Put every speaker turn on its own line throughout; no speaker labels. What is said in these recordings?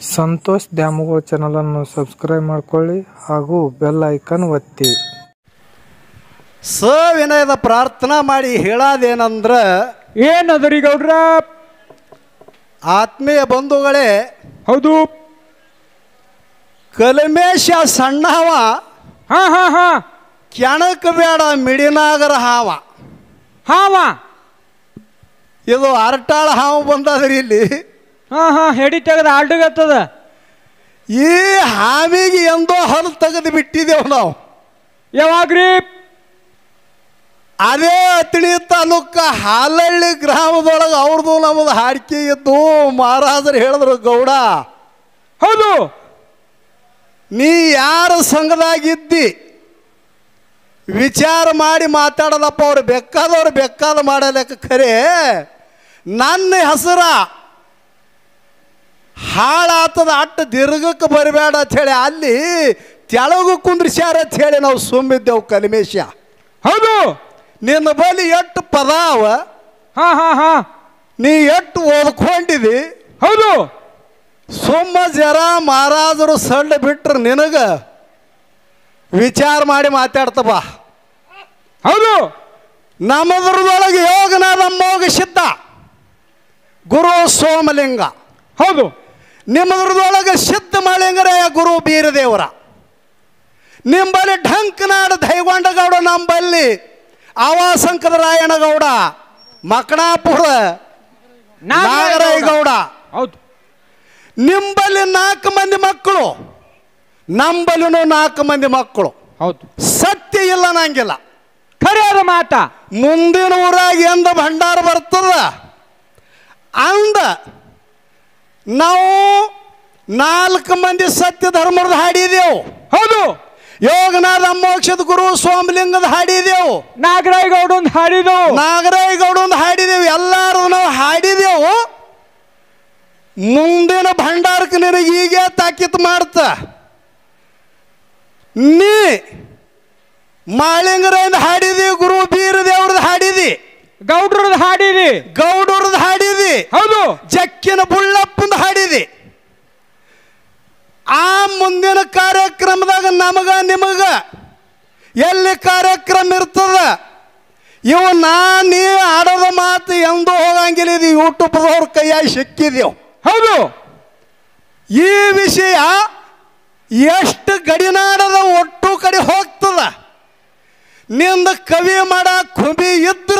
ಸಂತೋಷ್ ದ್ಯಾಮವ್ವ ಚಾನಲನ್ನು ಸಬ್ಸ್ಕ್ರೈಬ್ ಮಾಡ್ಕೊಳ್ಳಿ ಹಾಗೂ ಬೆಲ್ ಐಕನ್ ಒತ್ತಿ
ಸವಿನಯದ ಪ್ರಾರ್ಥನಾ ಮಾಡಿ ಹೇಳೋದೇನಂದ್ರೆ
ಏನದರಿ ಗೌಡ್ರ
ಆತ್ಮೀಯ ಬಂಧುಗಳೇ
ಹೌದು
ಕಲ್ಮೇಶ ಸಣ್ಣವ
ಹಾ ಹಾ ಹಾ
ಕೆಣಕ ಬೇಡ ಮಿಡಿನಾಗರ ಹಾವ
ಹಾವ
ಇದು ಅರಟಾಳ ಹಾವು ಬಂದದ್ರಿ ಇಲ್ಲಿ
ಹಾ ಹಾ ಹೆಡಿ ತೆಗೆದ ಆಲ್ಡಗತ್ತದ
ಈ ಹಾವಿಗೆ ಎಂದೋ ಹಲ್ಲು ತೆಗೆದು ಬಿಟ್ಟಿದ್ದೇವು ನಾವು
ಯಾವಾಗ್ರಿ
ಅದೇ ಅತಿಣಿ ತಾಲೂಕ ಹಾಲಹಳ್ಳಿ ಗ್ರಾಮದೊಳಗೆ ಅವ್ರದ್ದು ನಮ್ಮದು ಹಾಡಿಕೆ ಇದ್ದು ಮಹಾರಾಜರು ಹೇಳಿದ್ರು ಗೌಡ
ಹೌದು
ನೀ ಯಾರ ಸಂಘದಾಗಿದ್ದಿ ವಿಚಾರ ಮಾಡಿ ಮಾತಾಡೋದಪ್ಪ ಅವ್ರು ಬೇಕಾದವ್ರು ಬೇಕಾದ ಮಾಡಲಿಕ್ಕೆ ಖರೆ ನನ್ನ ಹೆಸರ ಹಾಳಾತದ ಅಟ್ಟ ದೀರ್ಘಕ್ಕೆ ಬರಬೇಡ ಹೇಳಿ ಅಲ್ಲಿ ತೆಳಗು ಕುಂದ್ರಿಸ್ಯಾರ ಹೇಳಿ ನಾವು ಸುಮ್ಮಿದ್ದೆವು ಕಲಿಮೇಶ
ಹೌದು
ನಿನ್ನ ಬಳಿ ಎಷ್ಟು ಪದ ಅವ
ಹಾ ಹಾ ಹಾ
ನೀ ಎಷ್ಟು ಓದ್ಕೊಂಡಿದಿ
ಹೌದು
ಸುಮ್ಮ ಜರ ಮಹಾರಾಜರು ಸಳ್ಳ ಬಿಟ್ರು ನಿನಗ ವಿಚಾರ ಮಾಡಿ ಮಾತಾಡ್ತಪ್ಪ
ಹೌದು
ನಮ್ಮದ್ರದೊಳಗೆ ಯೋಗನಾದ ಮೋಗ ಸಿದ್ಧ ಗುರು ಸೋಮಲಿಂಗ
ಹೌದು
ನಿಮ್ಮದ್ರದೊಳಗೆ ಸಿದ್ಧ ಮಳಿಂಗರೇ ಗುರು ಬೀರದೇವರ ನಿಂಬಲ್ಲಿ ಢಂಕನಾಡ ದೈಗೊಂಡಗೌಡ ನಂಬಲ್ಲಿ ಆವಾಸಂಕದ ರಾಯಣಗೌಡ ಮಕಣಾಪುರ ನಾಗರಾಯಗೌಡ
ಹೌದು
ನಿಂಬಲ್ಲಿ ನಾಲ್ಕು ಮಂದಿ ಮಕ್ಕಳು ನಂಬಲಿನೂ ನಾಲ್ಕು ಮಂದಿ ಮಕ್ಕಳು
ಹೌದು
ಸತ್ಯ ಇಲ್ಲ ನಂಗಿಲ್ಲ
ಖರೆ ಅದ ಮಾತ
ಮುಂದಿನ ಊರಾಗ ಎಂದ ಭಂಡಾರ ಬರ್ತದ ಅಂದ ನಾವು ನಾಲ್ಕು ಮಂದಿ ಸತ್ಯ ಧರ್ಮದ ಹಾಡಿದೆವು
ಹೌದು
ಯೋಗನಾಥ ಮೋಕ್ಷದ ಗುರು ಸೋಮಲಿಂಗದ ಹಾಡಿದೆವು
ನಾಗರಾಯ ಗೌಡನ್ ಹಾಡಿದು
ನಾಗರಾಯಗೌಡಂದು ಹಾಡಿದೆವು ಎಲ್ಲರೂ ನಾವು ಹಾಡಿದೆವು ಮುಂದಿನ ಭಂಡಾರಕ್ಕೆ ನಿನಗೆ ಹೀಗೆ ತಾಕೀತು ಮಾಡ್ತ ನೀ ಮಾಳಿಂಗರಿಂದ ಹಾಡಿದಿ ಗುರು ಬೀರ ದೇವ್ರದ್ದು ಹಾಡಿದಿ
ಗೌಡ್ರದ್ ಹಾಡಿರಿ
ಗೌಡರದ್ದು ಹಾಡಿದಿ
ಹೌದು
ಜಕ್ಕಿನ ಬುಳ್ಳಪ್ಪಂದು ಹಾಡಿದಿ ಆ ಮುಂದಿನ ಕಾರ್ಯಕ್ರಮದಾಗ ನಮಗ ನಿಮಗ ಎಲ್ಲಿ ಕಾರ್ಯಕ್ರಮ ಇರ್ತದ ಇವು ನಾ ನೀ ಆಡೋದ ಮಾತು ಎಂದೂ ಹೋಗಂಗಿಲ್ಲ ಇದು ಯೂಟ್ಯೂಬ್ದವ್ರ ಕೈಯಾಗಿ ಸಿಕ್ಕಿದೆವು
ಹೌದು
ಈ ವಿಷಯ ಎಷ್ಟು ಗಡಿನಾಡದ ಒಟ್ಟು ಕಡೆ ಹೋಗ್ತದ ನಿಂದ ಕವಿ ಮಾಡ ಖುಬಿ ಇದ್ರ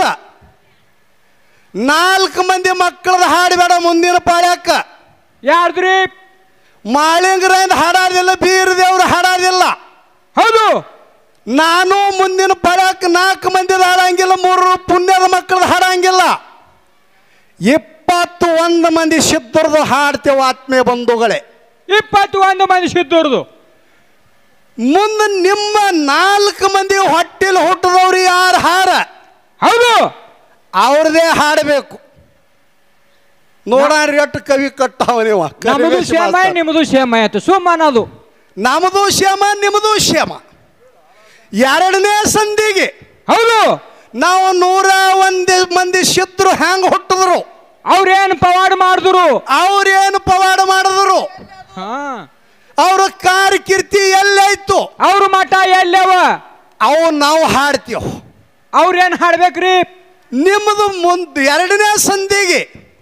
ನಾಲ್ಕು ಮಂದಿ ಮಕ್ಕಳದ ಹಾಡಬೇಡ ಮುಂದಿನ ಪಾಳ್ಯಕ್ಕ
ಯಾರ್ದ್ರಿ
ಮಾಳಿಂಗರಿಂದ ಹಾಡೋದಿಲ್ಲ ಬೀರ ದೇವ್ರು ಹಾಡೋದಿಲ್ಲ
ಹೌದು
ನಾನು ಮುಂದಿನ ಪಳಕ್ಕೆ ನಾಲ್ಕು ಮಂದಿದ ಹಾಡಂಗಿಲ್ಲ ಮೂರು ಪುಣ್ಯದ ಮಕ್ಕಳದ ಹಾಡಂಗಿಲ್ಲ ಇಪ್ಪತ್ತು ಒಂದು ಮಂದಿ ಸಿದ್ಧರದು ಹಾಡ್ತೇವೆ ಆತ್ಮೀಯ ಬಂಧುಗಳೇ
ಇಪ್ಪತ್ತು ಒಂದು ಮಂದಿ ಸಿದ್ದೂರ್ದು
ಮುಂದೆ ನಿಮ್ಮ ನಾಲ್ಕು ಮಂದಿ ಹೊಟ್ಟೆಲಿ ಹುಟ್ಟಿದವ್ರು ಯಾರು ಹಾರ
ಹೌದು
ಅವ್ರದೇ ಹಾಡಬೇಕು ನೋಡ್ರಿ ಎಷ್ಟು ಕವಿ ಕಟ್ಟಾವ ನೀವು
ನಮ್ಮದು
ಕರಿವೇಶ
ಶ್ಯಾಮ
ಮಾಸ್ತರ್.
ನಿಮ್ಮದು ಶ್ಯಾಮ ಆಯ್ತು ಸುಮ್ಮನದು
ನಮ್ಮದು ಶ್ಯಾಮ ನಿಮ್ಮದು ಶ್ಯಾಮ ಎರಡನೇ ಸಂಧಿಗೆ
ಹೌದು
ನಾವು ನೂರ ಒಂದು ಮಂದಿ ಸಿದ್ರು ಹ್ಯಾಂಗ ಹುಟ್ಟಿದ್ರು
ಅವ್ರೇನು ಪವಾಡ ಮಾಡಿದ್ರು
ಅವ್ರೇನು ಪವಾಡ ಮಾಡಿದ್ರು
ಹಾ
ಅವ್ರ ಕಾರ ಕೀರ್ತಿ ಎಲ್ಲಾಯ್ತು
ಅವ್ರ ಮಠ ಎಲ್ಲವ
ಅವು ನಾವು ಹಾಡ್ತೀವಿ
ಅವ್ರೇನು ಹಾಡ್ಬೇಕ್ರಿ
ನಿಮ್ಮದು ಮುಂದೆ ಎರಡನೇ ಸಂಧಿಗೆ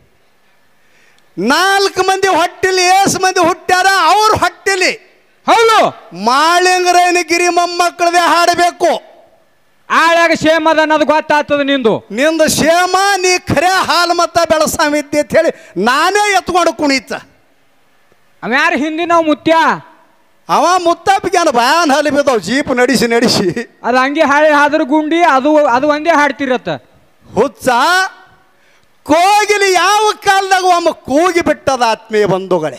ನಾಲ್ಕು ಮಂದಿ ಹೊಟ್ಟಿಲಿ ಏಸು ಮಂದಿ ಹುಟ್ಟ್ಯಾರ ಅವ್ರ ಹೊಟ್ಟಿಲಿ
ಹೌದು
ಮಾಳಿಂಗರೇನ ಗಿರಿ ಮೊಮ್ಮಕ್ಕಳದೇ ಹಾಡಬೇಕು
ಆಳ್ಯಾಗ ಶೇಮ್ ಅದ ಅನ್ನೋದು ಗೊತ್ತಾಗ್ತದ ನಿಂದು
ನಿಂದ ಶೇಮ ನೀ ಖರೆ ಹಾಲು ಮತ್ತ ಬೆಳಸಾಮಿದ್ದೆ ಅಂತ ಹೇಳಿ ನಾನೇ ಎತ್ಕೊಂಡು ಕುಣಿತ
ಅವ್ಯಾರ ಹಿಂದಿ ನಾವು ಮುತ್ಯ
ಅವ ಮುತ್ತಪ್ಪಿಗೆ ಭಯಾನ್ ಹಲಿ ಬಿದ್ದಾವ ಜೀಪ್ ನಡೆಸಿ ನಡೆಸಿ
ಅದು ಹಂಗೆ ಹಾಳಿ ಹಾದ್ರ ಗುಂಡಿ ಅದು ಅದು ಒಂದೇ ಹಾಡ್ತಿರತ್ತ
ಹುಚ್ಚ ಕೋಗಿಲಿ ಯಾವ ಕಾಲದಾಗ ಒಮ್ಮೆ ಕೂಗಿ ಬಿಟ್ಟದ ಆತ್ಮೀಯ ಬಂಧುಗಳೇ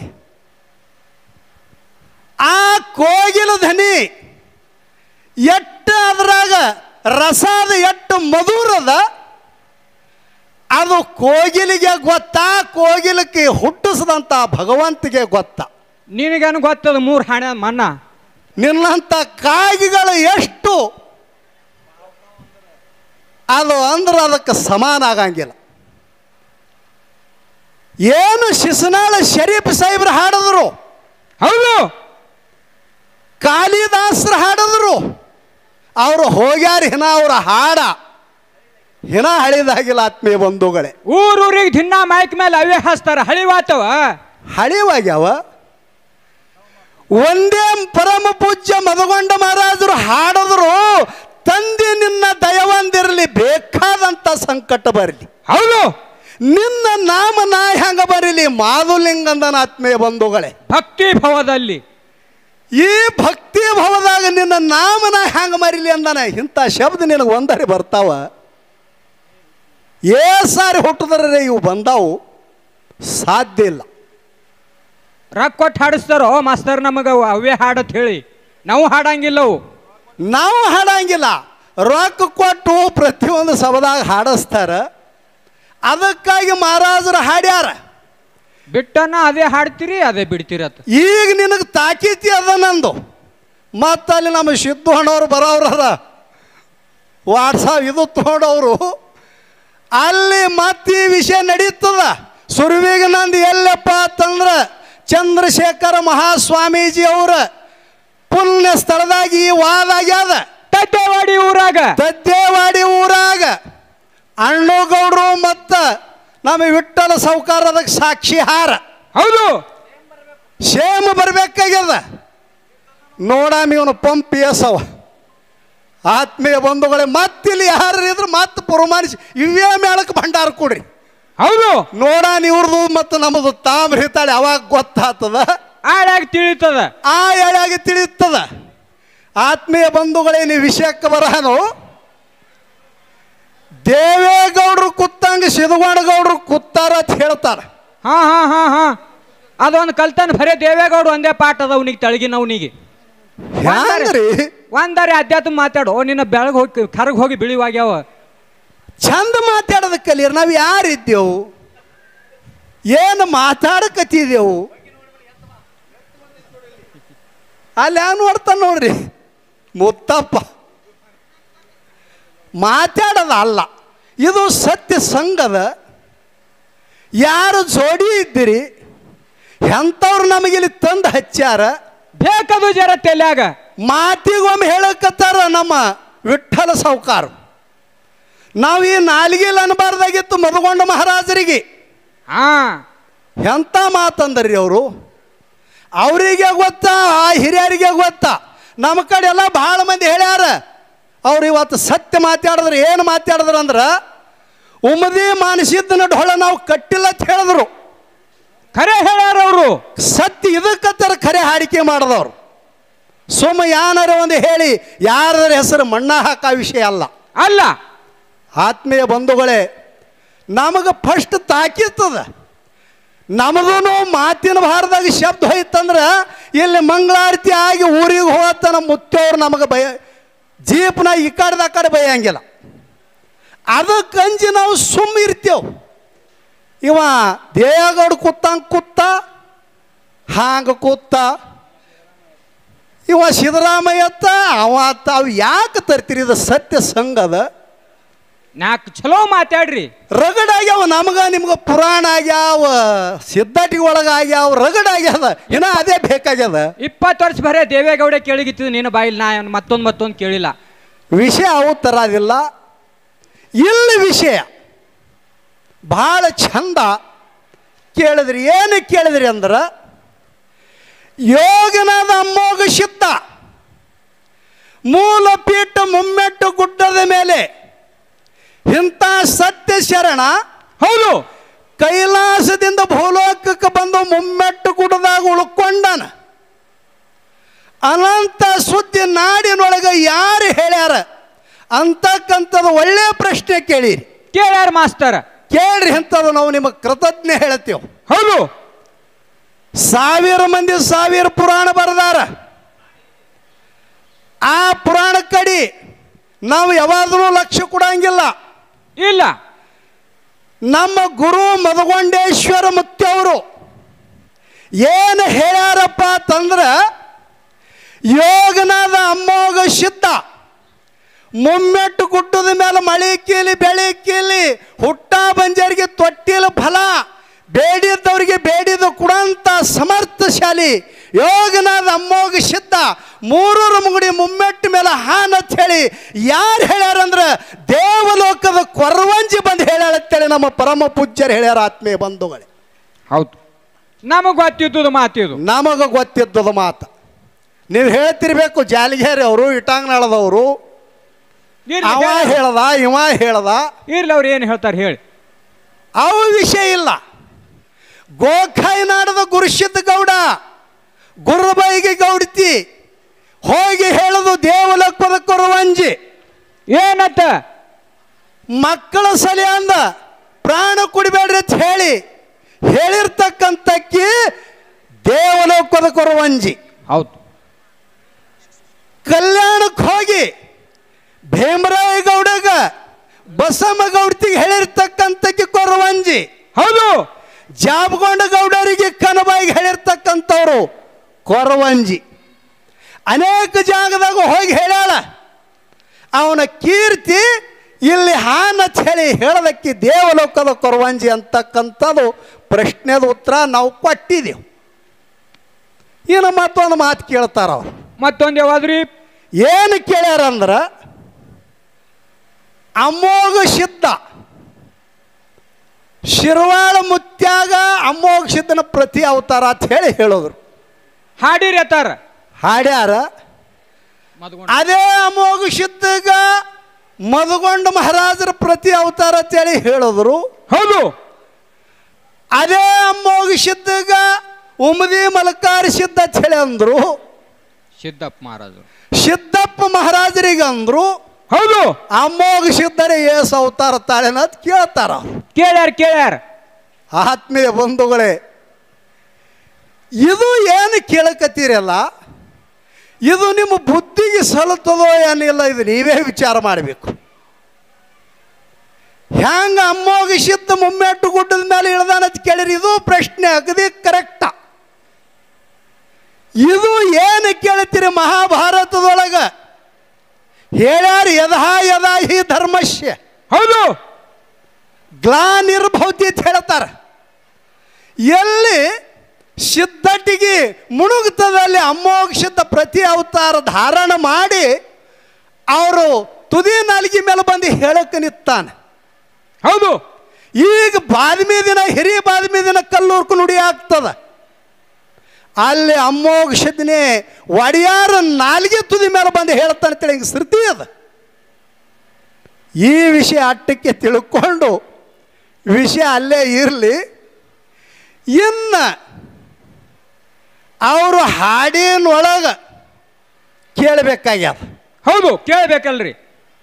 ಆ ಕೋಗಿಲ ಧ್ವನಿ ಎಟ್ಟು ಅದ್ರಾಗ ರಸಾದ ಎಟ್ಟು ಮಧುರದ ಅದು ಕೋಗಿಲಿಗೆ ಗೊತ್ತಾ ಕೋಗಿಲಕ್ಕೆ ಹುಟ್ಟಿಸಿದಂಥ ಭಗವಂತಿಗೆ ಗೊತ್ತಾ
ನಿನಗೇನು ಗೊತ್ತದ ಮೂರು ಹಾಣ ಮನ್ನ
ನಿನ್ನಂಥ ಕಾಗಿಗಳು ಎಷ್ಟು ಅದು ಅಂದ್ರೆ ಅದಕ್ಕೆ ಸಮಾನ ಆಗಂಗಿಲ್ಲ ಏನು ಶಿಶುನಾಳ ಶರೀಫ್ ಸಾಹೇಬ್ರು ಹಾಡಿದ್ರು
ಹೌದು
ಕಾಳಿದಾಸರು ಹಾಡಿದ್ರು ಅವರು ಹೋಗ್ಯಾರ ಹಿನ ಅವರ ಹಾಡ ಹಿನ ಹಳಿದಾಗಿಲ್ಲ ಆತ್ಮೀಯ ಬಂಧುಗಳೇ
ಊರೂರಿಗೆ ದಿನ ಮೈಕ್ ಮೇಲೆ ಅವೇ ಹಚ್ತಾರ ಹಳಿವಾತವ
ಹಳಿವಾಗ್ಯಾವ ಒಂದೇ ಪರಮ ಪೂಜ್ಯ ಮದಗೊಂಡ ಮಹಾರಾಜರು ಹಾಡಿದ್ರು ತಂದೆ ನಿನ್ನ ದಯವಂದಿರಲಿ ಬೇಕಾದಂತ ಸಂಕಟ ಬರಲಿ
ಹೌದು
ನಿನ್ನ ನಾಮ ನಾ ಹೆಂಗ ಬರಲಿ ಮಾಧುಲಿಂಗಂದನ ಆತ್ಮೀಯ ಬಂಧುಗಳೇ
ಭಕ್ತಿ ಭವದಲ್ಲಿ
ಈ ಭಕ್ತಿ ಭವದಾಗ ನಿನ್ನ ನಾಮನ ಹೆಂಗ ಮರಿಲಿ ಅಂದಾನ ಇಂಥ ಶಬ್ದ ನಿನಗೆ ಒಂದರೆ ಬರ್ತಾವ ಏ ಸಾರಿ ಹುಟ್ಟಿದ್ರೆ ಇವು ಬಂದಾವು ಸಾಧ್ಯ ಇಲ್ಲ
ರೊಕ್ಕ ಕೊಟ್ಟು ಹಾಡಿಸ್ತಾರೋ ಮಾಸ್ತರ್ ನಮಗ ಅವೇ ಹಾಡತ್ ಹೇಳಿ ನಾವು ಹಾಡಂಗಿಲ್ಲವು
ನಾವು ಹಾಡಂಗಿಲ್ಲ ರೊಕ್ಕ ಕೊಟ್ಟು ಪ್ರತಿಯೊಂದು ಸಭದಾಗ ಹಾಡಿಸ್ತಾರ ಅದಕ್ಕಾಗಿ ಮಹಾರಾಜರು ಹಾಡ್ಯಾರ
ಬಿಟ್ಟನ ಅದೇ ಹಾಡ್ತೀರಿ ಅದೇ ಬಿಡ್ತೀರತ್
ಈಗ ನಿನಗೆ ತಾಕೀತಿ ಅದ ನಂದು ಮತ್ತು ಅಲ್ಲಿ ನಮ್ಮ ಸಿದ್ದು ಹಣ್ಣವ್ರು ಬರೋವ್ರ ವಾಟ್ಸಾಪ್ ಇದು ತೊಗೊಂಡವರು ಅಲ್ಲಿ ಮತ್ತೆ ಈ ವಿಷಯ ನಡೀತದ ಸುರುವಿಗೆ ನಂದು ಎಲ್ಲಪ್ಪ ಅಂತಂದ್ರೆ ಚಂದ್ರಶೇಖರ ಮಹಾಸ್ವಾಮೀಜಿ ಅವರ ಪುಣ್ಯ ಸ್ಥಳದಾಗಿ ಈ ವಾದ ಆಗ್ಯಾದ
ತಡ್ಡೇವಾಡಿ ಊರಾಗ
ತದ್ದೇವಾಡಿ ಊರಾಗ ಅಣ್ಣಗೌಡರು ಮತ್ತು ನಮ್ಮ ವಿಠ್ಠಲ ಸೌಕಾರ ಅದಕ್ಕೆ ಸಾಕ್ಷಿ ಹಾರ
ಹೌದು
ಶೇಮ ಬರ್ಬೇಕಾಗ್ಯದ ನೋಡಾಮ ಇವನು ಪಂಪ್ ಎಸವ ಆತ್ಮೀಯ ಬಂಧುಗಳೇ ಮತ್ತಿಲ್ಲಿ ಯಾರು ಇದ್ರು ಮತ್ತೆ ಪುರಮಾನಿಸಿ ಇವೇ ಮೇಳಕ್ಕೆ ಭಂಡಾರ ಕೊಡ್ರಿ
ಹೌದು
ನೋಡಾನ ಇವ್ರದು ಮತ್ತು ನಮ್ಮದು ತಾಮ್ರ ಹಿತಾಳೆ ಅವಾಗ ಗೊತ್ತಾಗ್ತದ
ಆಡ್ಯಾಗ ತಿಳಿತದ
ಆ ಎಳೆಯಾಗಿ ತಿಳಿಯುತ್ತದ ಆತ್ಮೀಯ ಬಂಧುಗಳೇ ನೀವು ವಿಷಯಕ್ಕೆ ಬರಹನು ದೇವೇಗೌಡರು ಕುತ್ತಂಗೆ ಸಿದ್ಧಗೌಡರು ಕುತ್ತಾರ ಅಂತ ಹೇಳ್ತಾರೆ
ಹಾ ಹಾ ಹಾ ಹಾ ಅದೊಂದು ಕಲ್ತನ್ ಬರೇ ದೇವೇಗೌಡ ಒಂದೇ ಪಾಠ ಅದ ಅವನಿಗೆ ತಳಗಿನವನಿಗೆ
ಹ್ಯಾಂಗ್ರಿ
ಒಂದಾರೆ ಅಧ್ಯಾತ್ಮ ಮಾತಾಡು ನಿನ್ನ ಬೆಳಗ್ಗೆ ಹೋಗಿ ಕರಗ್ ಹೋಗಿ ಬಿಳಿವಾಗ್ಯಾವ
ಚಂದ ಮಾತಾಡೋದ ಕಲಿಯರ್ ನಾವು ಯಾರಿದ್ದೆವು ಏನು ಮಾತಾಡಕತ್ತಿದ್ದೆವು ಅಲ್ಲಿ ಯಾವ ನೋಡ್ತಾನೆ ನೋಡ್ರಿ ಮುತ್ತಪ್ಪ ಮಾತಾಡೋದ ಅಲ್ಲ ಇದು ಸತ್ಯ ಸಂಘದ ಯಾರು ಜೋಡಿ ಇದ್ದೀರಿ ಎಂಥವ್ರು ನಮಗಿಲ್ಲಿ ತಂದು ಹಚ್ಚಾರ
ಬೇಕದು ಜರ ತೆಲ್ಯಾಗ
ಮಾತಿಗೊಮ್ಮೆ ಹೇಳಕತ್ತಾರ ನಮ್ಮ ವಿಠ್ಠಲ ಸಾವುಕಾರ ನಾವು ಈ ನಾಲಿಗೆಯಲ್ಲಿ ಅನ್ಬಾರ್ದಾಗಿತ್ತು ಮದಗೊಂಡ ಮಹಾರಾಜರಿಗೆ
ಹಾ
ಎಂಥ ಮಾತಂದ್ರಿ ಅವರು ಅವರಿಗೆ ಗೊತ್ತಾ ಆ ಹಿರಿಯರಿಗೆ ಗೊತ್ತಾ ನಮ್ಮ ಕಡೆ ಎಲ್ಲ ಭಾಳ ಮಂದಿ ಹೇಳ್ಯಾರ ಅವ್ರು ಇವತ್ತು ಸತ್ಯ ಮಾತಾಡಿದ್ರೆ ಏನು ಮಾತಾಡಿದ್ರು ಅಂದ್ರೆ ಉಮದಿ ಮಾನಸಿದ್ದನ ಢೊಳ ನಾವು ಕಟ್ಟಿಲ್ಲ ಅಂತ ಹೇಳಿದ್ರು
ಖರೆ ಹೇಳ್ಯಾರ ಅವರು
ಸತ್ಯ ಇದಕ್ಕತ್ತರ ಖರೆ ಹಾಡಿಕೆ ಮಾಡಿದವ್ರು ಸುಮ್ಮ ಯಾನಾರ ಒಂದು ಹೇಳಿ ಯಾರ ಹೆಸರು ಮಣ್ಣ ಹಾಕೋ ವಿಷಯ ಅಲ್ಲ
ಅಲ್ಲ
ಆತ್ಮೀಯ ಬಂಧುಗಳೇ ನಮಗೆ ಫಸ್ಟ್ ತಾಕಿರ್ತದ ನಮಗೂ ಮಾತಿನ ಭಾರದಾಗ ಶಬ್ದ ಹೋಯ್ತಂದ್ರೆ ಇಲ್ಲಿ ಮಂಗಳಾರತಿ ಆಗಿ ಊರಿಗೆ ಹೋಗತ್ತ ನಮ್ಮ ಮುತ್ತವ್ರು ನಮಗೆ ಭಯ ಜೀಪ್ನ ಈ ಕಡೆದ ಕಡೆ ಬೈಯಂಗಿಲ್ಲ ಅದಕ್ಕಂಜಿ ನಾವು ಸುಮ್ಮ ಇರ್ತೇವೆ ಇವ ದೇವೇಗೌಡ ಕೂತಂಗೆ ಕೂತ ಹಾಂಗೆ ಕೂತ ಇವ ಸಿದ್ದರಾಮಯ್ಯತ್ತ ಅವ ಅತ್ತ ಅವು ಯಾಕೆ ತರ್ತೀರಿ ಇದು ಸತ್ಯ ಸಂಘದ
ನಾಲ್ಕು ಚಲೋ ಮಾತಾಡ್ರಿ
ರಗಡಾಗ್ಯಾವ ನಮಗ ನಿಮ್ಗೆ ಪುರಾಣ ಆಗ್ಯಾವ ಸಿದ್ಧಾಟಿಗೆ ಒಳಗಾಗ್ಯಾವ ರಗಡಾಗ್ಯದ ಇನ್ನ ಅದೇ ಬೇಕಾಗ್ಯದ
ಇಪ್ಪತ್ತು ವರ್ಷ ಬರೇ ದೇವೇಗೌಡ ಕೇಳಿಗಿತ್ತು ನಿನ್ನ ಬಾಯಿಲ್ ನಾ ಮತ್ತೊಂದು ಮತ್ತೊಂದು ಕೇಳಿಲ್ಲ
ವಿಷಯ ಅವು ತರೋದಿಲ್ಲ ಇಲ್ಲಿ ವಿಷಯ ಭಾಳ ಚಂದ ಕೇಳಿದ್ರಿ ಏನು ಕೇಳಿದ್ರಿ ಅಂದ್ರೆ ಯೋಗನಾದ ಅಮ್ಮೋಗ ಸಿದ್ಧ ಮೂಲ ಪೀಠ ಮುಮ್ಮೆಟ್ಟು ಗುಡ್ಡದ ಮೇಲೆ ಇಂಥ ಸತ್ಯ ಶರಣ
ಹೌದು
ಕೈಲಾಸದಿಂದ ಭೂಲೋಕಕ್ಕೆ ಬಂದು ಮುಮ್ಮೆಟ್ಟು ಗುಡದಾಗ ಉಳ್ಕೊಂಡನ ಅನಂತ ಸುದ್ದಿ ನಾಡಿನೊಳಗೆ ಯಾರು ಹೇಳ್ಯಾರ ಅಂತಕ್ಕಂಥದ್ದು ಒಳ್ಳೆಯ ಪ್ರಶ್ನೆ ಕೇಳಿರಿ
ಕೇಳ್ಯಾರ ಮಾಸ್ತರ
ಕೇಳ್ರಿ ಅಂಥದ್ದು ನಾವು ನಿಮಗೆ ಕೃತಜ್ಞ ಹೇಳ್ತೇವೆ
ಹೌದು
ಸಾವಿರ ಮಂದಿ ಸಾವಿರ ಪುರಾಣ ಬರೆದಾರ ಆ ಪುರಾಣ ಕಡಿ ನಾವು ಯಾವಾಗಲೂ ಲಕ್ಷ್ಯ ಕೊಡಂಗಿಲ್ಲ
ಇಲ್ಲ
ನಮ್ಮ ಗುರು ಮದಗೊಂಡೇಶ್ವರ ಮುತ್ಯವರು ಏನು ಹೇಳ್ಯಾರಪ್ಪ ಅಂತಂದ್ರೆ ಯೋಗನಾದ ಅಮ್ಮೋಗ ಸಿದ್ಧ ಮುಮ್ಮೆಟ್ಟು ಗುಡ್ಡದ ಮೇಲೆ ಮಳೆ ಕೀಲಿ ಬೆಳೆ ಕೀಲಿ ಹುಟ್ಟ ಬಂಜರಿಗೆ ತೊಟ್ಟಿಲ ಫಲ ಬೇಡಿದ್ದವರಿಗೆ ಬೇಡಿದ ಕೊಡಂತ ಸಮರ್ಥಶಾಲಿ ಯೋಗನಾದ ಅಮ್ಮೋಗ ಸಿದ್ಧ ಮೂರೂರು ಮುಗುಡಿ ಮುಮ್ಮೆಟ್ಟ ಮೇಲೆ ಹಾನ್ ಅಂತ ಹೇಳಿ ಯಾರು ಹೇಳ್ಯಾರಂದ್ರೆ ದೇವಲೋಕದ ಕೊರವಂಜಿ ಬಂದು ಹೇಳ್ಯಾಳತ್ತೇಳಿ ನಮ್ಮ ಪರಮ ಪೂಜ್ಯರು ಹೇಳ್ಯಾರ ಆತ್ಮೀಯ ಬಂಧುಗಳೇ
ಹೌದು ನಮಗೆ ಗೊತ್ತಿದ್ದು ಮಾತಿದು
ನಮಗೆ ಗೊತ್ತಿದ್ದದ ಮಾತು ನೀವು ಹೇಳ್ತಿರ್ಬೇಕು ಜಾಲಿಗೇರಿ ಅವರು ಇಟಾಂಗ್ನಾಳದವರು ಅವ ಹೇಳ್ದ ಇವ ಹೇಳ್ದ
ಇರ್ಲಿ ಅವ್ರು ಏನು ಹೇಳ್ತಾರೆ ಹೇಳಿ
ಅವ ವಿಷಯ ಇಲ್ಲ ಗೋಖಾಯಿ ನಾಡದ ಗುರುಸಿದ್ಧ ಗೌಡ ಗುರುಬೈಗೆ ಗೌಡ್ತಿ ಹೋಗಿ ಹೇಳುದು ದೇವಲೋಕದ ಕೊರವಂಜಿ
ಏನತ್ತ
ಮಕ್ಕಳ ಸಲಿ ಅಂದ ಪ್ರಾಣ ಕುಡಿಬೇಡ್ರಿ ಅಂತ ಹೇಳಿ ಹೇಳಿರ್ತಕ್ಕಂಥಕ್ಕಿ ದೇವಲೋಕದ ಕೊರವಂಜಿ
ಹೌದು
ಕಲ್ಯಾಣಕ್ಕೆ ಹೋಗಿ ಭೀಮರಾಯ ಗೌಡಗ ಬಸಮ್ಮ ಗೌಡ್ತಿಗೆ ಹೇಳಿರ್ತಕ್ಕಂಥಕ್ಕೆ ಕೊರವಂಜಿ
ಹೌದು
ಜಾಬಗೊಂಡ ಗೌಡರಿಗೆ ಕನಬಾಯಿಗೆ ಹೇಳಿರ್ತಕ್ಕಂಥವ್ರು ಕೊರವಂಜಿ ಅನೇಕ ಜಾಗದಾಗ ಹೋಗಿ ಹೇಳ್ಯಾಳ ಅವನ ಕೀರ್ತಿ ಇಲ್ಲಿ ಹಾನತ್ ಹೇಳಿ ಹೇಳದಕ್ಕೆ ದೇವಲೋಕದ ಕೊರವಂಜಿ ಅಂತಕ್ಕಂಥದ್ದು ಪ್ರಶ್ನೆದ ಉತ್ತರ ನಾವು ಕೊಟ್ಟಿದ್ದೆವು ಇನ್ನು ಮತ್ತೊಂದು ಮಾತು ಕೇಳ್ತಾರ ಅವ್ರು
ಮತ್ತೊಂದು ಯಾವಾದ್ರಿ
ಏನು ಕೇಳ್ಯಾರಂದ್ರ ಅಮೋಘ ಸಿದ್ಧ ಶಿರ್ವಾಳ ಮುತ್ಯಾಗ ಅಮೋಘ ಸಿದ್ಧನ ಪ್ರತಿ ಅವತಾರ ಅಂತ ಹೇಳಿ ಹೇಳಿದ್ರು
ಹಾಡಿರಿ ಅತ್ತಾರ
ಹಾಡ್ಯಾರ ಅದೇ ಅಮೋಘ ಸಿದ್ಧಗ ಮಧುಗೊಂಡ ಮಹಾರಾಜರ ಪ್ರತಿ ಅವತಾರ ಅಂತೇಳಿ ಹೇಳಿದ್ರು
ಹೌದು
ಅದೇ ಅಮೋಘ ಸಿದ್ಧಗ ಉಮದಿ ಮಲಕಾರ ಸಿದ್ಧ ಅಂತ ಹೇಳಿ ಅಂದ್ರು
ಸಿದ್ದಪ್ಪ ಮಹಾರಾಜರು
ಸಿದ್ದಪ್ಪ ಮಹಾರಾಜರಿಗೆ ಅಂದ್ರು
ಹೌದು
ಅಮೋಘ ಸಿದ್ಧರೇ ಏಸು ಅವತಾರ ತಾಳೆನ ಅಂತ ಕೇಳ್ತಾರ ಅವ್ರು.
ಕೇಳ್ಯಾರ ಕೇಳ್ಯಾರ
ಆತ್ಮೀಯ ಬಂಧುಗಳೇ ಇದು ಏನು ಕೇಳಕತ್ತೀರಲ್ಲ ಇದು ನಿಮ್ಮ ಬುದ್ಧಿಗೆ ಸಲುತ್ತದೋ ಏನಿಲ್ಲ ಇದು ನೀವೇ ವಿಚಾರ ಮಾಡಬೇಕು ಹ್ಯಾಂಗ ಅಮ್ಮೋಗಿಸಿದ್ದ ಮುಮ್ಮೆಟ್ಟು ಗುಡ್ಡದ ಮೇಲೆ ಇಳ್ದಾನ ಅಂತ ಕೇಳಿರಿ ಇದು ಪ್ರಶ್ನೆ ಅಗದಿ ಕರೆಕ್ಟ ಇದು ಏನು ಕೇಳ್ತೀರಿ ಮಹಾಭಾರತದೊಳಗ ಹೇಳ್ಯಾರ ಯದಾ ಯದಾ ಹಿ ಧರ್ಮಶ್ಯ
ಹೌದು
ಗ್ಲಾನಿರ್ಭೌತಿ ಅಂತ ಹೇಳ್ತಾರೆ ಎಲ್ಲಿ ಸಿದ್ಧಟಿಗೆ ಮುಣುಗುತ್ತದಲ್ಲಿ ಅಮೋಕ್ಷದ ಪ್ರತಿ ಅವತಾರ ಧಾರಣ ಮಾಡಿ ಅವರು ತುದಿ ನಾಲಿಗೆ ಮೇಲೆ ಬಂದು ಹೇಳಕ್ಕೆ ನಿತ್ತಾನೆ
ಹೌದು
ಈಗ ಬಾದ್ಮಿ ದಿನ ಹಿರಿಯ ಬಾದ್ಮಿ ದಿನ ಕಲ್ಲೂರ್ಕು ನುಡಿ ಆಗ್ತದ ಅಲ್ಲಿ ಅಮೋಘದನೆ ಒಡೆಯಾರ ನಾಲಿಗೆ ತುದಿ ಮೇಲೆ ಬಂದು ಹೇಳ್ತಾನೆ ಅಂತೇಳಿ ಹಿಂಗೆ ಶ್ರುತಿ ಅದ ಈ ವಿಷಯ ಅಟ್ಟಕ್ಕೆ ತಿಳ್ಕೊಂಡು ವಿಷಯ ಅಲ್ಲೇ ಇರಲಿ ಇನ್ನು ಅವರು ಹಾಡಿನೊಳಗೆ ಕೇಳಬೇಕಾಗ್ಯದ
ಹೌದು ಕೇಳ್ಬೇಕಲ್ರಿ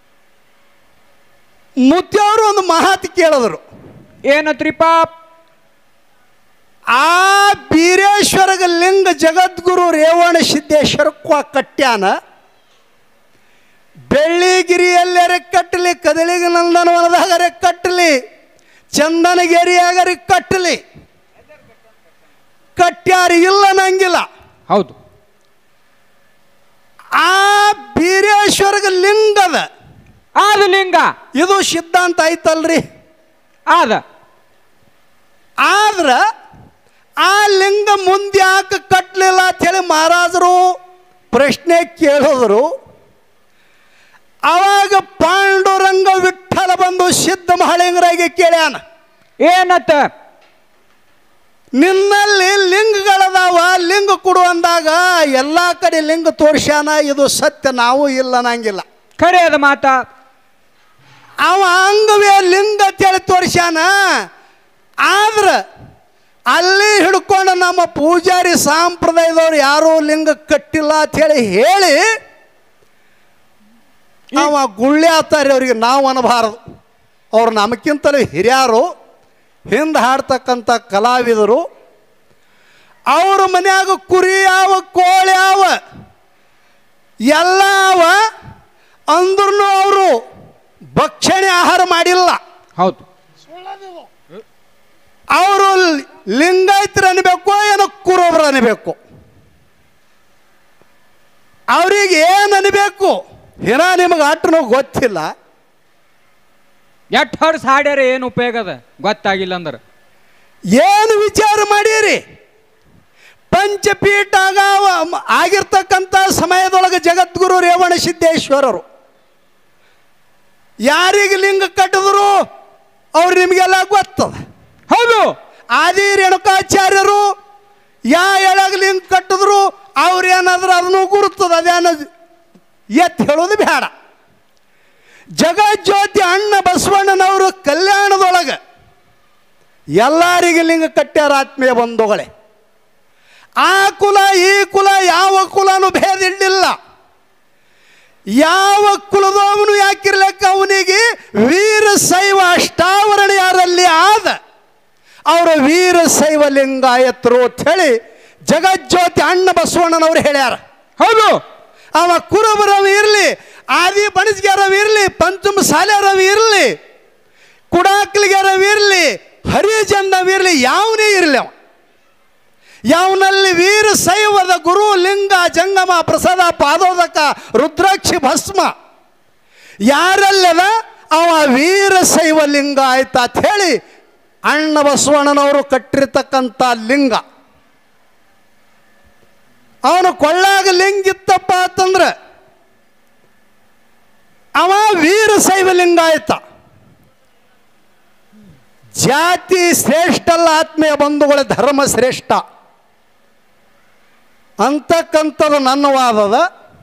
ಮುತ್ಯವರು ಒಂದು ಮಾತು ಕೇಳಿದ್ರು
ಏನತ್ರಿ ಪಾಪ್
ಆ ಬೀರೇಶ್ವರಗ ಲಿಂಗ ಜಗದ್ಗುರು ರೇವಣ ಸಿದ್ದೇಶ್ವರ ಕ್ವ ಕಟ್ಯಾನ ಬೆಳ್ಳಿಗಿರಿಯಲ್ಲರೆ ಕಟ್ಟಲಿ ಕದಳಿಗ ನಂದನವನದಾಗರೆ ಕಟ್ಟಲಿ ಚಂದನಗಿರಿಯಾಗರೆ ಕಟ್ಟಲಿ ಕಟ್ಯಾರ ಇಲ್ಲ ನಂಗಿಲ್ಲ
ಹೌದು
ಆ ಬೀರೇಶ್ವರಗ ಲಿಂಗದ
ಆದ ಲಿಂಗ
ಇದು ಸಿದ್ಧಾಂತ ಆಯ್ತಲ್ರಿ
ಆದ
ಆದ್ರ ಆ ಲಿಂಗ ಮುಂದೆ ಯಾಕೆ ಕಟ್ಟಲಿಲ್ಲ ಅಂತೇಳಿ ಮಹಾರಾಜರು ಪ್ರಶ್ನೆ ಕೇಳಿದ್ರು ಅವಾಗ ಪಾಂಡುರಂಗ ವಿಠಲ ಬಂದು ಸಿದ್ಧ ಮಹಳಿಂಗರಾಗಿ ಕೇಳ್ಯಾನ
ಏನತ್ತ
ನಿನ್ನಲ್ಲಿ ಲಿಂಗಗಳದಾವ ಲಿಂಗ ಕೊಡು ಅಂದಾಗ ಎಲ್ಲ ಕಡೆ ಲಿಂಗ ತೋರ್ಸ್ಯಾನ ಇದು ಸತ್ಯ ನಾವು ಇಲ್ಲ ಅನ್ನಂಗಿಲ್ಲ
ಖರೆ ಅದ ಮಾತ
ಅವ ಅಂಗವೇ ಲಿಂಗ ಅಂತೇಳಿ ತೋರ್ಸ್ಯಾನ ಆದ್ರೆ ಅಲ್ಲಿ ಹಿಡ್ಕೊಂಡು ನಮ್ಮ ಪೂಜಾರಿ ಸಂಪ್ರದಾಯದವ್ರು ಯಾರೂ ಲಿಂಗ ಕಟ್ಟಿಲ್ಲ ಅಂತೇಳಿ ಹೇಳಿ ಅವ ಗುಳ್ಳೆ ಆತಾರೆ ಅವ್ರಿಗೆ ನಾವು ಅನ್ನಬಾರದು ಅವ್ರು ನಮಗಿಂತಲೂ ಹಿರಿಯರು ಹಿಂದೆ ಹಾಡ್ತಕ್ಕಂಥ ಕಲಾವಿದರು ಅವ್ರ ಮನ್ಯಾಗ ಕುರಿ ಯಾವ ಕೋಳಿ ಯಾವ ಎಲ್ಲ ಅವ ಅಂದ್ರೂ ಅವರು ಭಕ್ಷಣೆ ಆಹಾರ ಮಾಡಿಲ್ಲ
ಹೌದು
ಅವರು ಲಿಂಗಾಯತರು ಅನ್ಬೇಕು ಏನೋ ಕುರುಬರು ಅನ್ಬೇಕು ಅವ್ರಿಗೆ ಏನು ಅನ್ಬೇಕು ಹಿನ ನಿಮಗೆ ಅಟ್ಟನು ಗೊತ್ತಿಲ್ಲ
ಎಟ್ ಹರ್ಸ್ ಹಾಡ್ಯಾರ ಏನು ಉಪಯೋಗ ಅದ ಗೊತ್ತಾಗಿಲ್ಲ ಅಂದ್ರೆ
ಏನು ವಿಚಾರ ಮಾಡಿರಿ ಪಂಚಪೀಠ ಆಗ ಆಗಿರ್ತಕ್ಕಂಥ ಸಮಯದೊಳಗೆ ಜಗದ್ಗುರು ರೇವಣ ಸಿದ್ದೇಶ್ವರರು ಯಾರಿಗೆ ಲಿಂಗ ಕಟ್ಟಿದ್ರು ಅವ್ರು ನಿಮಗೆಲ್ಲ ಗೊತ್ತದ
ಹೌದು
ಆದಿ ರೇಣುಕಾಚಾರ್ಯರು ಯಾ ಎಳಗ ಲಿಂಗ ಕಟ್ಟಿದ್ರು ಅವ್ರು ಏನಾದ್ರು ಅದನ್ನು ಗುರುತದ ಅದೇನ ಎತ್ ಹೇಳೋದು ಬೇಡ ಜಗಜ್ಯೋತಿ ಅಣ್ಣ ಬಸವಣ್ಣನವರು ಕಲ್ಯಾಣದೊಳಗೆ ಎಲ್ಲರಿಗೆ ಲಿಂಗ ಕಟ್ಟ್ಯಾರ ಆತ್ಮೀಯ ಬಂಧುಗಳೇ ಆ ಕುಲ ಈ ಕುಲ ಯಾವ ಕುಲನೂ ಭೇದ ಇಡ್ಲಿಲ್ಲ ಯಾವ ಕುಲದವನು ಯಾಕಿರ್ಲಿಕ್ಕ ಅವನಿಗೆ ವೀರ ಶೈವ ಅಷ್ಟಾವರಣ ಯಾರಲ್ಲಿ ಆದ ಅವರು ವೀರ ಶೈವ ಲಿಂಗಾಯತರು ಅಂತ ಹೇಳಿ ಜಗಜ್ಯೋತಿ ಅಣ್ಣ ಬಸವಣ್ಣನವರು ಹೇಳ್ಯಾರ
ಹೌದು
ಅವ ಕುರುಬರವಿ ಇರಲಿ ಆದಿ ಬಣಸ್ಗ್ಯಾರವಿ ಇರಲಿ ಪಂಚಮ ಸಾಲ್ಯಾರವಿ ಇರಲಿ ಕುಡಾಕ್ಲಿಗ್ಯಾರವಿ ಇರಲಿ ಹರಿಜಂದವಿ ಇರಲಿ ಯಾವನೇ ಇರಲಿ ಅವ ಯಾವನಲ್ಲಿ ವೀರ ಶೈವದ ಗುರು ಲಿಂಗ ಜಂಗಮ ಪ್ರಸಾದ ಪಾದೋದಕ ರುದ್ರಾಕ್ಷಿ ಭಸ್ಮ ಯಾರಲ್ಲದ ಅವ ವೀರ ಶೈವ ಲಿಂಗ ಆಯ್ತಾ ಅಂತ ಹೇಳಿ ಅಣ್ಣ ಬಸವಣ್ಣನವರು ಕಟ್ಟಿರ್ತಕ್ಕಂಥ ಲಿಂಗ ಅವನು ಕೊಳ್ಳಾಗ ಲಿಂಗ ಇತ್ತಪ್ಪ ಅಂತಂದ್ರೆ ಅವ ವೀರ ಶೈವ ಲಿಂಗಾಯತ ಜಾತಿ ಶ್ರೇಷ್ಠ ಅಲ್ಲ ಆತ್ಮೀಯ ಬಂಧುಗಳ ಧರ್ಮ ಶ್ರೇಷ್ಠ ಅಂತಕ್ಕಂಥದ್ದು ನನ್ನ ವಾದದ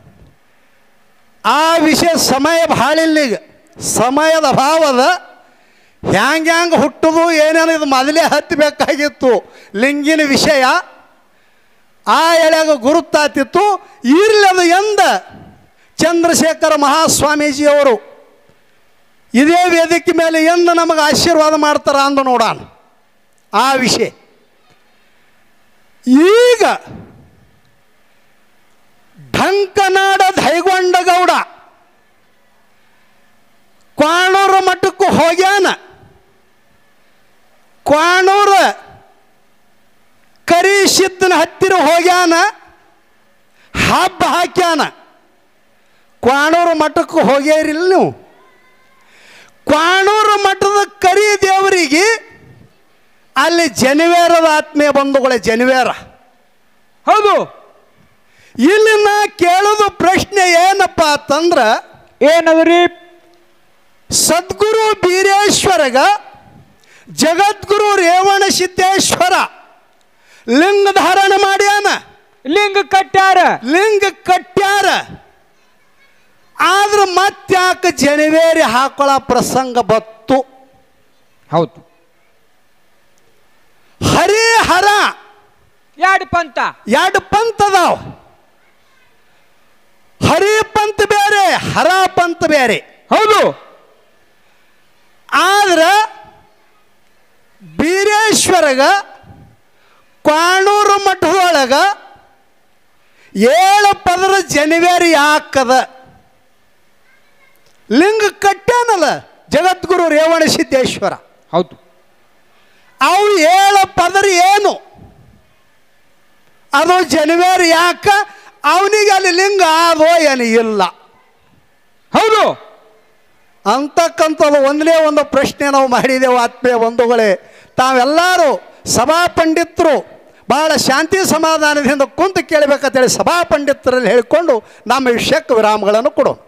ಆ ವಿಷಯ ಸಮಯ ಭಾಳ ಇಲ್ಲ ಈಗ ಸಮಯದ ಅಭಾವದ ಹ್ಯಾಂಗ ಹ್ಯಾಂಗ ಹುಟ್ಟುದು ಏನೇನು ಇದು ಮೊದಲೇ ಹತ್ತಬೇಕಾಗಿತ್ತು ಲಿಂಗಿನ ವಿಷಯ ಆ ಎಳೆಗ ಗುರುತಾತಿತ್ತು ಇರ್ಲದು ಎಂದ ಚಂದ್ರಶೇಖರ ಮಹಾಸ್ವಾಮೀಜಿಯವರು ಇದೇ ವೇದಿಕೆ ಮೇಲೆ ಎಂದು ನಮಗೆ ಆಶೀರ್ವಾದ ಮಾಡ್ತಾರ ಅಂದು ನೋಡೋಣ ಆ ವಿಷಯ ಈಗ ಢಂಕನಾಡ ದೈಗೊಂಡಗೌಡ ಕ್ವಾಣೂರ ಮಠಕ್ಕೂ ಹೋಗ್ಯಾನ ಕ್ವಾಣೂರ ಕರಿಸಿದ್ದನ ಹತ್ತಿರ ಹೋಗ್ಯಾನ ಹಬ್ಬ ಹಾಕ್ಯಾನ ಕ್ವಾಣೂರು ಮಠಕ್ಕೆ ಹೋಗ್ಯಾರಿಲ್ಲ ನೀವು ಕ್ವಾಣೂರು ಮಠದ ಕರಿ ದೇವರಿಗೆ ಅಲ್ಲಿ ಜನಿವೇರದ ಆತ್ಮೀಯ ಬಂಧುಗಳೇ ಜನಿವೇರ
ಹೌದು
ಇಲ್ಲಿ ನಾ ಕೇಳೋದು ಪ್ರಶ್ನೆ ಏನಪ್ಪ ಅಂತಂದ್ರೆ
ಏನದ್ರಿ
ಸದ್ಗುರು ಬೀರೇಶ್ವರಗ ಜಗದ್ಗುರು ರೇವಣ ಸಿದ್ದೇಶ್ವರ ಲಿಂಗ ಧಾರಣ ಮಾಡ್ಯಾನ
ಲಿಂಗ ಕಟ್ಟ್ಯಾರ
ಲಿಂಗ ಕಟ್ಟ್ಯಾರ ಆದ್ರೆ ಮತ್ತ್ಯಾಕೆ ಜನಿವೇರಿ ಹಾಕೊಳ್ಳೋ ಪ್ರಸಂಗ ಬತ್ತು
ಹೌದು
ಹರಿಹರ
ಎರಡು ಪಂತ
ಎರಡು ಪಂತ್ ಅದಾವ ಹರಿ ಪಂತ್ ಬೇರೆ ಹರ ಪಂತ್ ಬೇರೆ
ಹೌದು
ಆದ್ರೆ ಬೀರೇಶ್ವರಗ ಕ್ವಾಣೂರು ಮಠದೊಳಗ ಏಳು ಪದರ ಜನಿವೇರಿ ಹಾಕದ ಲಿಂಗ ಕಟ್ಟ್ಯಾನಲ್ಲ ಜಗದ್ಗುರು ರೇವಣ ಸಿದ್ದೇಶ್ವರ
ಹೌದು
ಅವು ಏಳು ಪದರ ಏನು ಅದು ಜನಿವೇರಿ ಯಾಕ ಅವನಿಗೆ ಅಲ್ಲಿ ಲಿಂಗ ಆದೋ ಏನು ಇಲ್ಲ
ಹೌದು
ಅಂತಕ್ಕಂಥದ್ದು ಒಂದನೇ ಒಂದು ಪ್ರಶ್ನೆ ನಾವು ಮಾಡಿದೆವು ಆತ್ಮೀಯ ಬಂಧುಗಳೇ ತಾವೆಲ್ಲರೂ ಸಭಾ ಪಂಡಿತರು ಭಾಳ ಶಾಂತಿ ಸಮಾಧಾನದಿಂದ ಕುಂತು ಕೇಳಬೇಕಂತೇಳಿ ಸಭಾ ಪಂಡಿತರಲ್ಲಿ ಹೇಳಿಕೊಂಡು ನಮ್ಮ ವಿಷಯಕ್ಕೆ ವಿರಾಮಗಳನ್ನು ಕೊಡೋಣ